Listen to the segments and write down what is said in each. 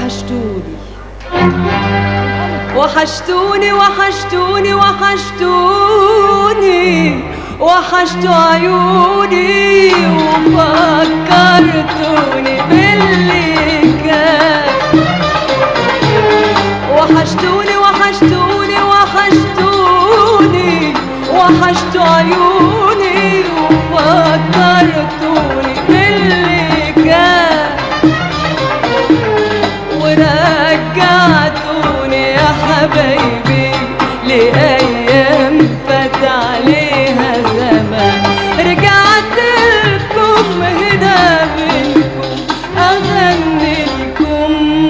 وحشتوني وحشتوني وحشتوني وحشتوني وحشتوا عيوني وفكرتوني باللي كان وحشتوني وحشتوني وحشتوني وحشتوا عيوني وفكرتوني باللي كان ورجعتوني يا حبايبي لأيام فات عليها زمان رجعت لكم هنا منكم أغني لكم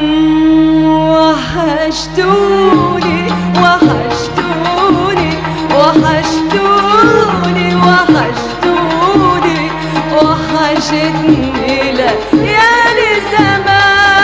وحشتوني وحشتوني وحشتوني وحشتوني وحشتني ليالي زمان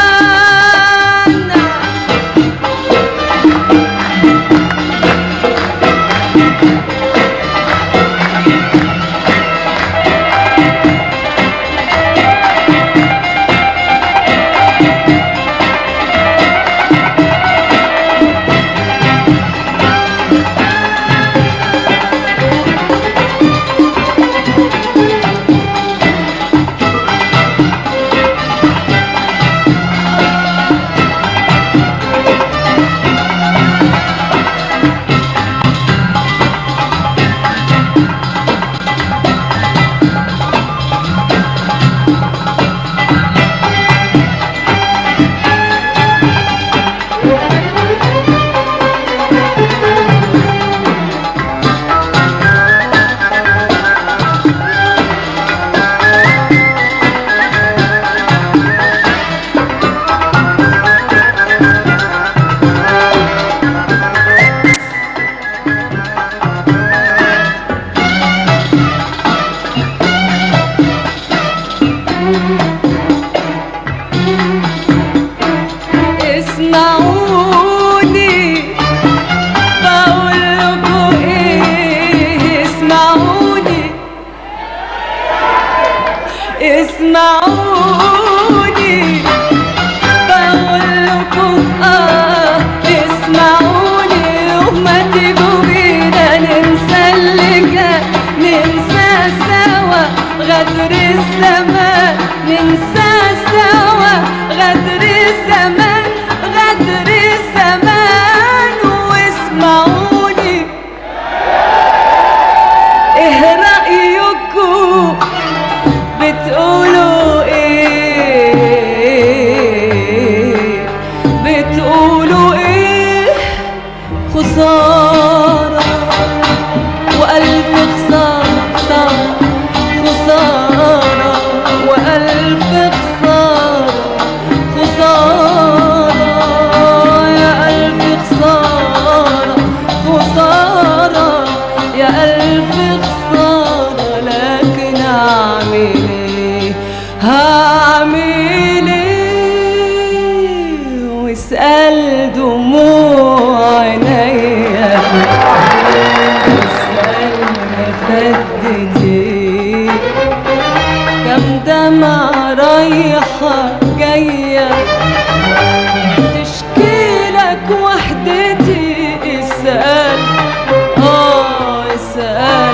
اسمعوني بقول لكم ايه اسمعوني اسمعوني بقول لكم اه اسمعوني وما تجوا بينا ننسى اللي كان ننسى سوا غدر الزمان ننسى سوا غدر الزمان غدر الزمان واسمعوني ايه رأيكم بتقولوا ايه بتقولوا ايه خسارة وألف خسارة خسارة خسارة وألف خسارة خسارة يا ألف خسارة خسارة يا ألف خسارة لكن أعمل إيه هعمل إيه واسأل دموع عينيا واسأل خدتي كم دمع رايحة جاية تشكيلك وحدتي اسأل اه اسأل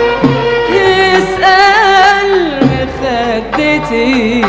اسأل مخدتي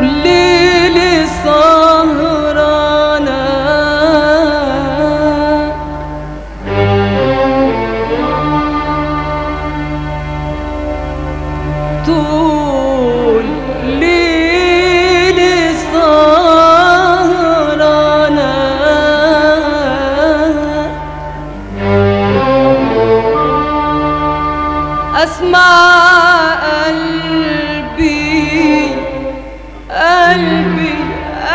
طول ليلي سهرانة طول ليلي سهرانة أسمع قلبي قلبي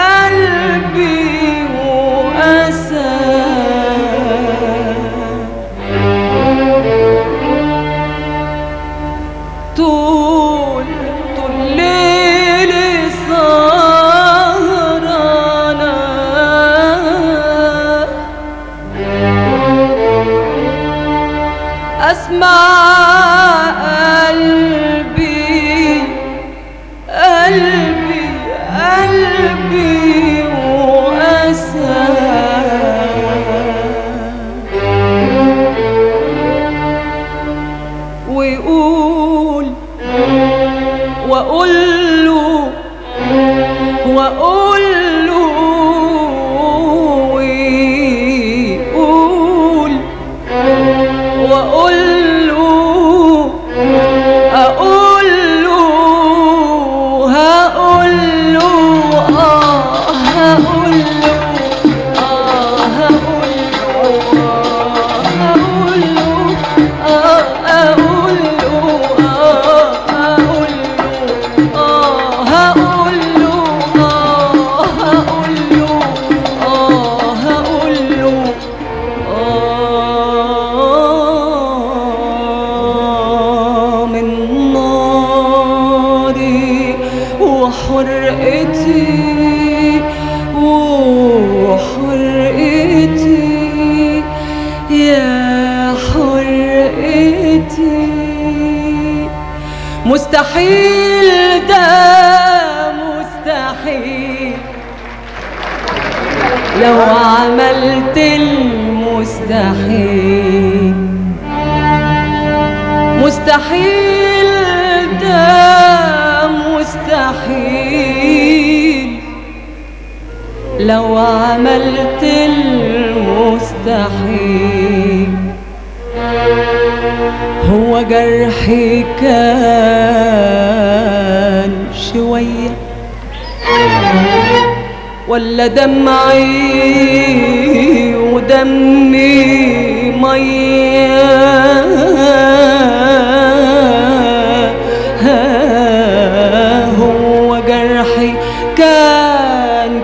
قلبي وأسى طول طول ليلي سهرانة أسمع قلبي قلبي قلبي وأسى ويقول وأقول له وأقول له ويقول وأقول له أقول له هقول له آه هقول له آه هقول له آه هقول له آه أقول له آه هقول له آه هقول له آه هقول له آه من ناري وحرقتي وحرقتي يا حرقتي مستحيل ده مستحيل لو عملت المستحيل مستحيل ده مستحيل لو عملت المستحيل هو جرحي كان شويه ولا دمعي ودمي مية هو جرحي كان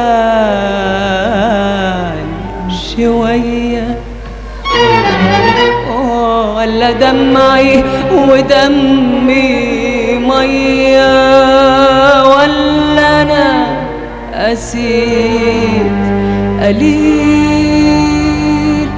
كان شوية آه، ولا دمعي ودمي مية ولا أنا قسيت قليل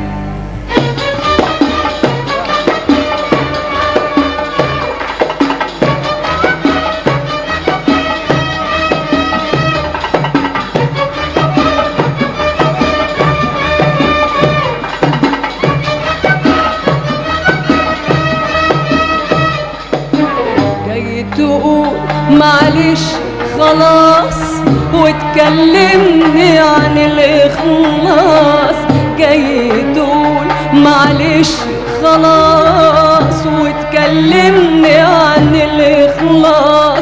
جاي تقول معلش خلاص وتكلمني عن الإخلاص جاي تقول معلش خلاص وتكلمني عن الإخلاص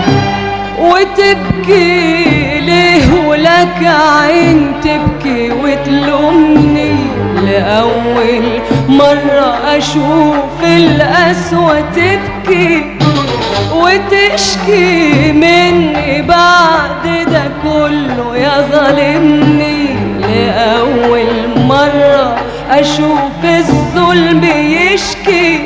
وتبكي ليه ولك عين تبكي وتلومني لأول مرة أشوف القسوة تبكي وتشكي مني بعد ده كله يا ظالمني لأول مرة أشوف الظلم يشكي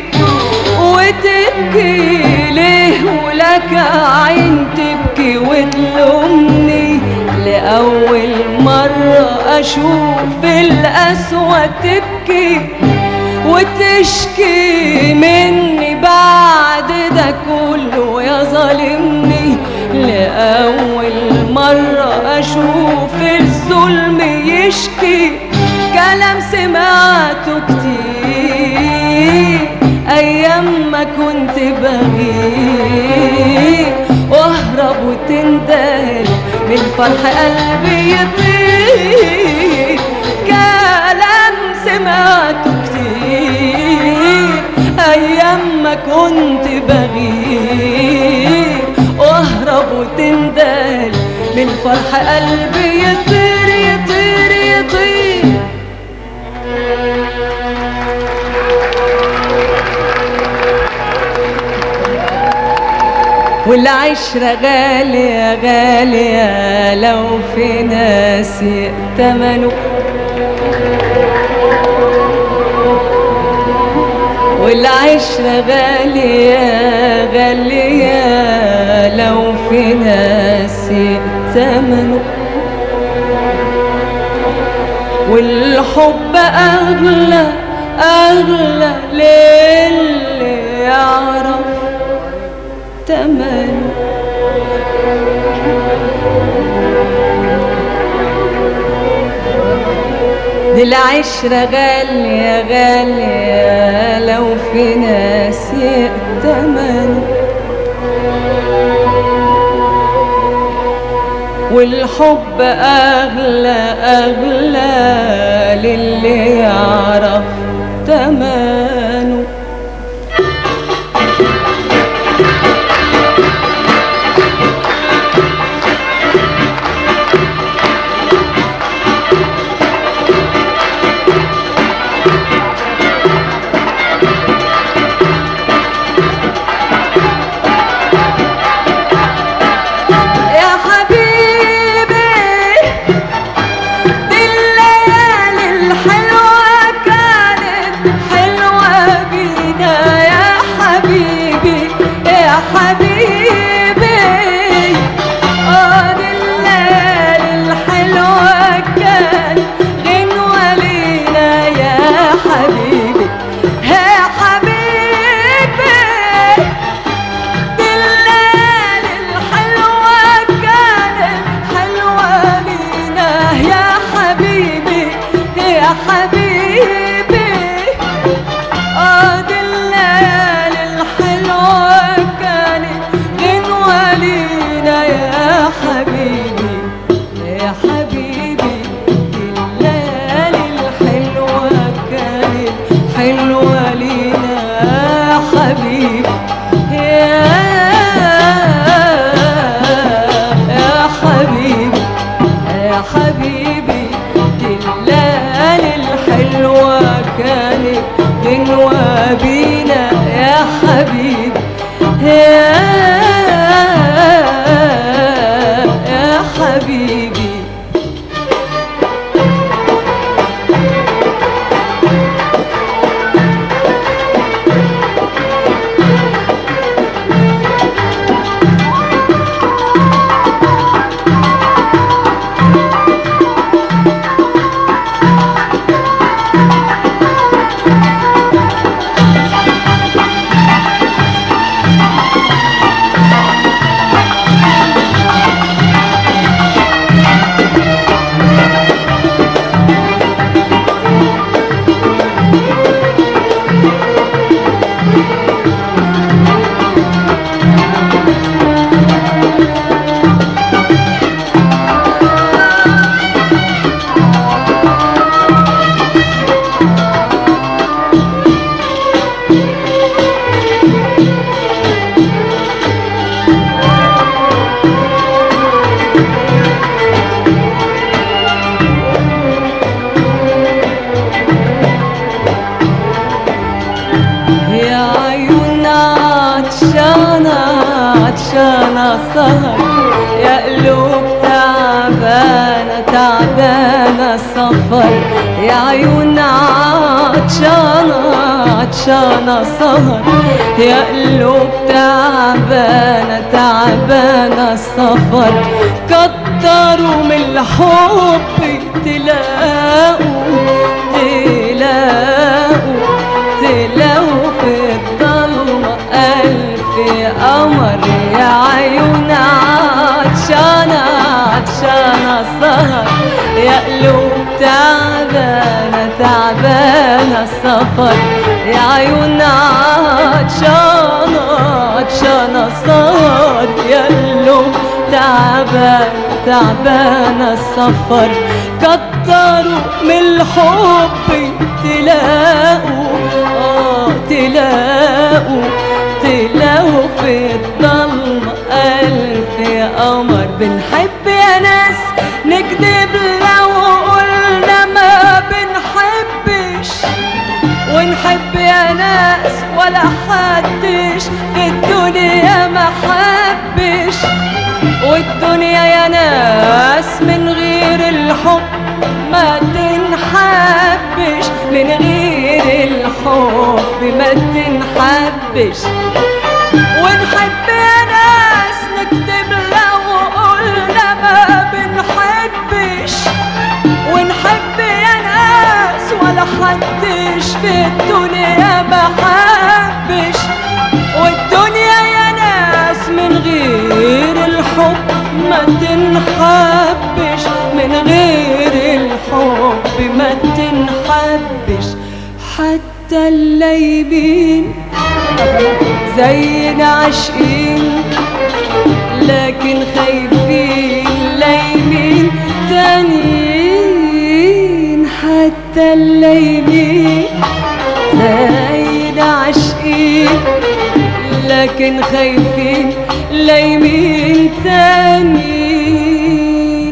وتبكي ليه ولك عين تبكي وتلومني لأول مرة أشوف القسوة تبكي وتشكي مني بعد ده كله يا ظالمني لأول مرة أشوف الظلم يشكي كلام سمعته كتير أيام ما كنت بغير واهرب وتندم من فرح قلبي يطير كلام سمعته كتير أيام ما كنت بغير واهرب وتندل من فرح قلبي يطير يطير يطير والعشرة غالية غالية لو في ناس يأتمنوا والعشرة غالية غالية لو في ناس يأتمنوا والحب أغلى أغلى للي يعرف تمن دي العشرة غالية غالية لو في ناس يأتمنوا والحب أغلى أغلى للي يعرف تمنه يا حبيبي دي الليالي الحلوة كانت حلوة بينا يا حبيبي يا حبيبي اه دي الليالي الحلوة كانت غنوة لينا يا حبيبي يا حبيبي الليالي الحلوة كانت حلوة لينا يا حبيبي يا حبيبي اه دي الليالي الحلوة كانت غنوة لينا يا حبيبي يا حبيبي دي الليالي الحلوة كانت حلوة لينا يا حبيبي يا يا حبيبي يا حبيبي دي الليالي الحلوة كانت غنوة بينا يا حبيبي يا يا حبيبي يا عيون عطشانة عطشانة سهر يا قلوب تعبانة تعبانة سفر يا عيون عطشانة عطشانة سهر يا قلوب تعبانة تعبانة سفر كتروا من الحب تلاقوا تلاقوا تلاقوا في الضلمة ألف قمر يا عيون عطشانة عطشانة سهر يا قلوب تعبانة تعبانة سفر يا عيون عطشانة عطشانة سهر يا قلوب تعبان تعبان السفر كتروا من الحب تلاقوا اه تلاقوا تلاقوا في الضلمة ألف قمر بنحب يا ناس نكذب لو قلنا ما بنحبش ونحب يا ناس ولا حدش في الدنيا ما حبش والدنيا يا ناس من غير الحب ما تنحبش من غير الحب ما تنحبش ونحب يا ناس نكتب لو قلنا ما بنحبش ونحب يا ناس ولا حدش في الدنيا ما حبش والدنيا يا ناس من غير الحب ما تنحبش من غير الحب ما تنحبش حتى اللايبين زينا عاشقين لكن خايفين لايمين تانيين حتى اللايمين زينا عاشقين لكن خايفين لايمين تانيين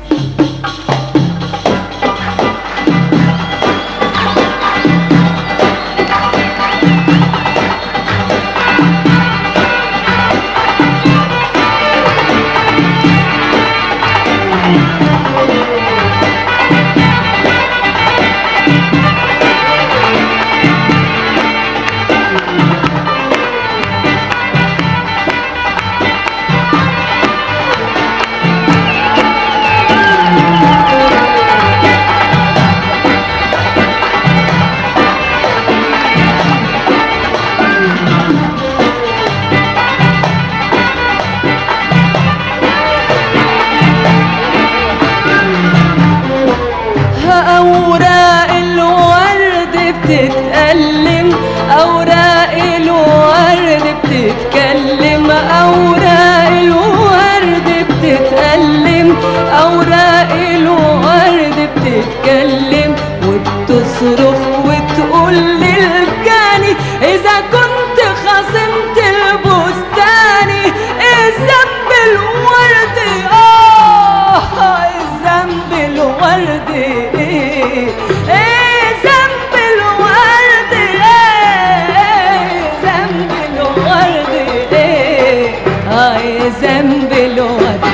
أوراق الورد بتتألم أوراق الورد بتتكلم أوراق الورد بتتألم أوراق الورد بتتكلم وبتصرخ وتقول للجاني إذا كنت خصمت البستاني الذنب الورد آه الذنب الورد إيه ذنب الورد إيه ذنب الورد إيه آه ذنب الورد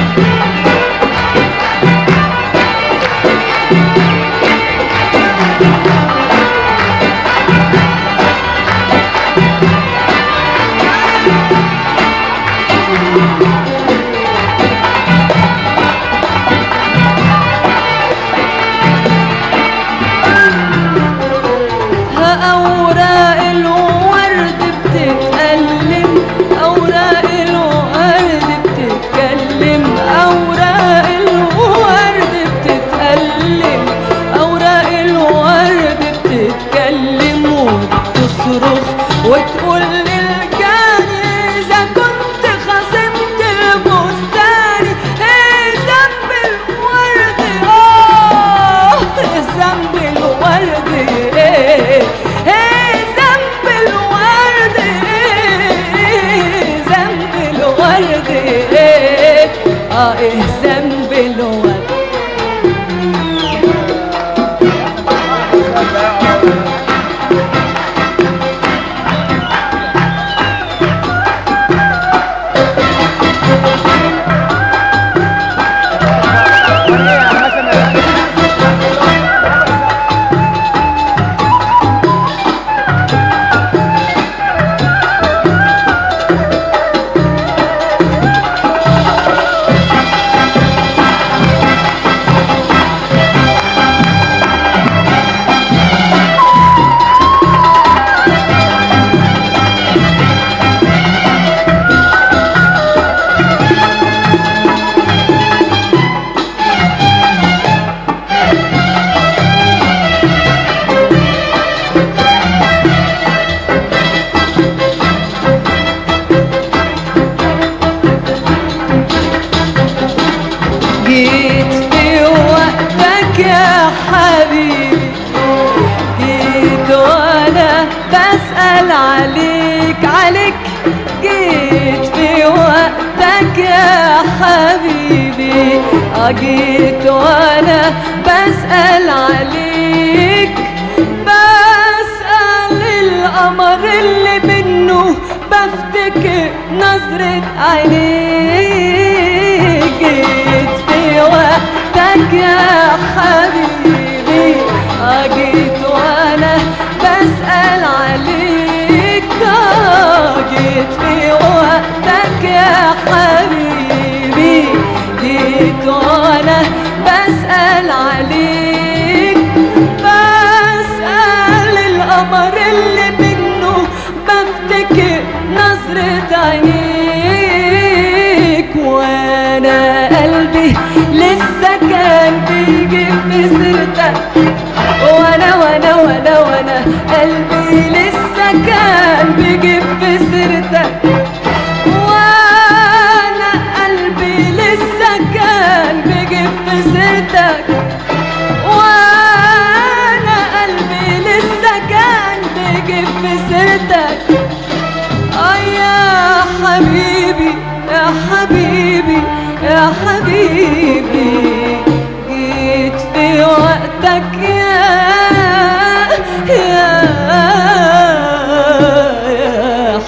أوراق الورد بتتألم أوراق الورد بتتكلم أوراق الورد بتتألم أوراق الورد بتتكلم وبتصرخ وتقول للجاني إذا كنت خصمت البستاني إيه ذنب الورد آه ذنب الورد إيه إيه ذنب الورد إيه ذنب الورد إيه آه إيه ذنب الورد Thank جيت وانا بسأل عليك بسأل القمر اللي منه بفتكر نظرة عينيك جيت في وقتك يا حبيبي آه جيت وانا بسأل عليك آه جيت في وقتك يا حبيبي جيت وانا بسأل عليك بسأل القمر اللي منه بفتكر نظرة عينيك وانا قلبي لسه كان بيجيب في سيرتك وانا وانا وانا وانا قلبي لسه كان بيجيب في سيرتك وانا قلبي لسه كان بيجيب في سيرتك وانا قلبي لسه كان بيجيب في سيرتك آه يا حبيبي يا حبيبي يا حبيبي جيت في وقتك يا يا يا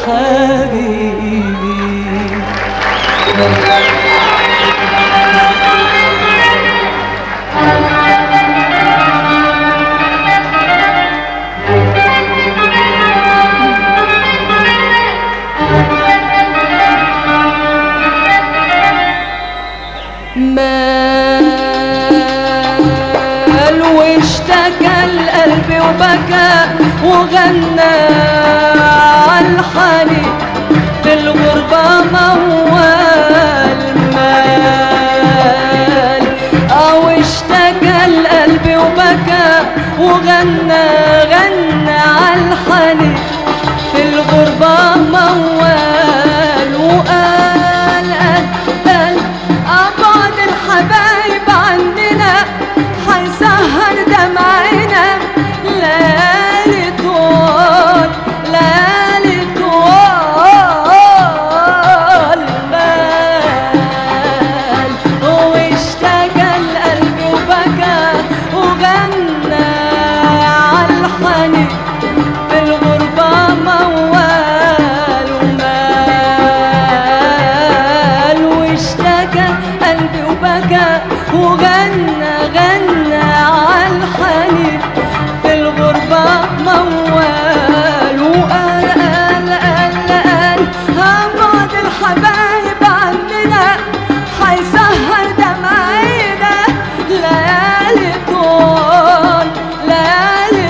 حبيبي مال واشتكى القلب وبكى وغنى عالحنين في الغربة موال مال أو اشتكى القلب وبكى وغنى غنى عالحنين في الغربة موال وقال قال قال أبعد الحبايب عننا حيسهر دمعنا ليالي طول ليالي طول مال واشتكى القلب وبكى وغنى عالحنين في الغربة موال ومال واشتكى قلبي وبكى وغنى غنى عالحنين في الغربة موال وقال قال قال قال هبعد الحبايب عننا حيسهر دمعنا ليالي طول ليالي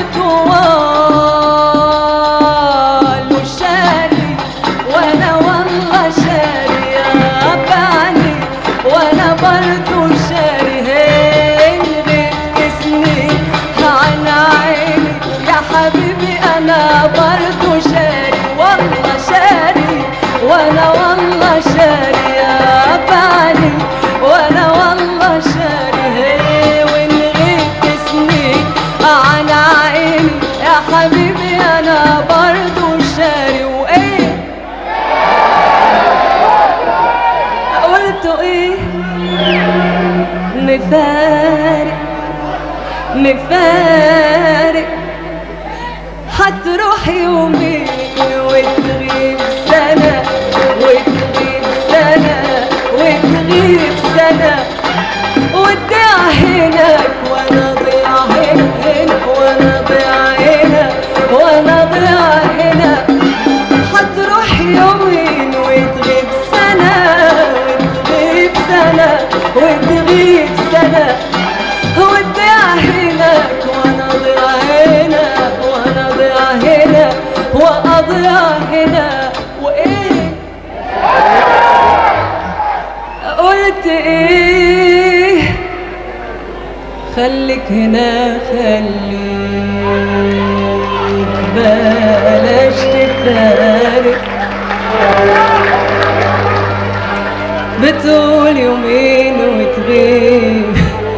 طوال وشاري وانا والله شاري يا بعني وانا برضو شاري هين بتكسني عن عيني يا حبيبي انا برضو شاري والله شاري وانا والله شاري يا بعني وانا والله شاري هي وان غبت سنين عن عيني يا حبيبي انا برضو شاري وايه قلت ايه نفارق نفارق هتروح يومين وتغيب سنة وتغيب سنة وتغيب سنة وتضيع هناك وانا ضيع هنا هنا وانا ضيع هنا وانا ضيع هنا هتروح يومين وتغيب سنة وتغيب سنة وتغيب سنة وتضيع هناك وانا ضيع هنا وانا ضيع هنا واضيع هنا وايه قلت ايه خليك هنا خليك بلاش تفارق بتقول يومين وتغيب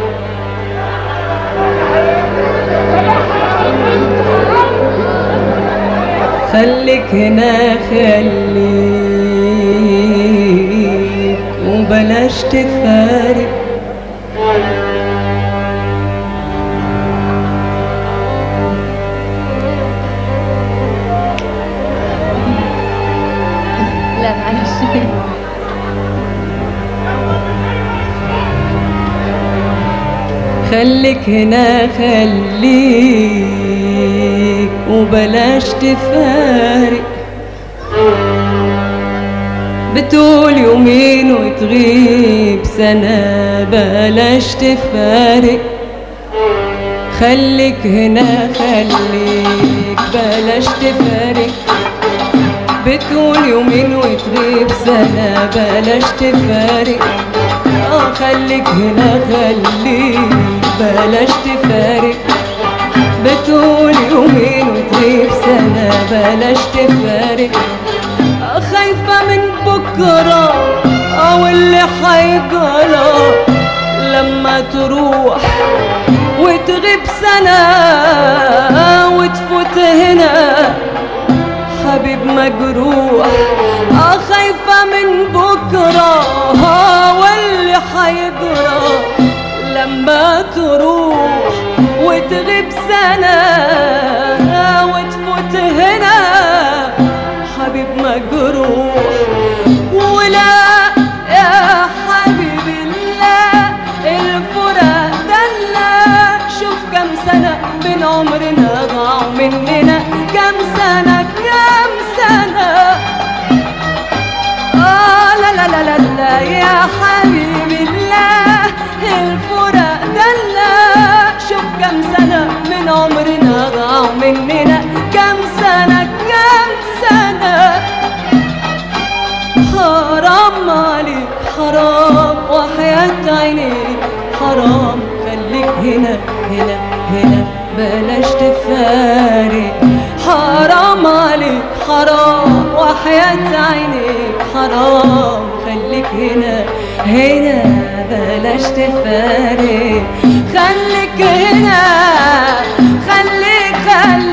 خليك هنا خليك وبلاش تفارق خليك هنا خليك وبلاش تفارق بتقول يومين وتغيب سنة بلاش تفارق خليك هنا خليك بلاش تفارق بتقول يومين وتغيب سنة بلاش تفارق اه خليك هنا خليك بلاش تفارق بتقول يومين وتغيب سنة بلاش تفارق آه خايفة من بكرة أو اللي حيجرى لما تروح وتغيب سنة وتفوت هنا حبيب مجروح اه خايفة من بكرة اه واللي حيجرى لما تروح وتغيب سنة وتفوت هنا حبيب مجروح ولا يا حبيبي لا الفراق دلع شوف كم سنة من عمرنا ضاعوا مننا كم سنة كم سنة آه لا لا لا لا لا يا حبيبي لا الفراق دلع شوف كم سنة من عمرنا ضاعوا مننا كم سنة كم سنة حرام عليك حرام وحياة عينيك حرام خليك هنا هنا هنا بلاش تفارق حرام عليك حرام وحياة عينيك حرام خليك هنا هنا بلاش تفارق خليك هنا خليك خليك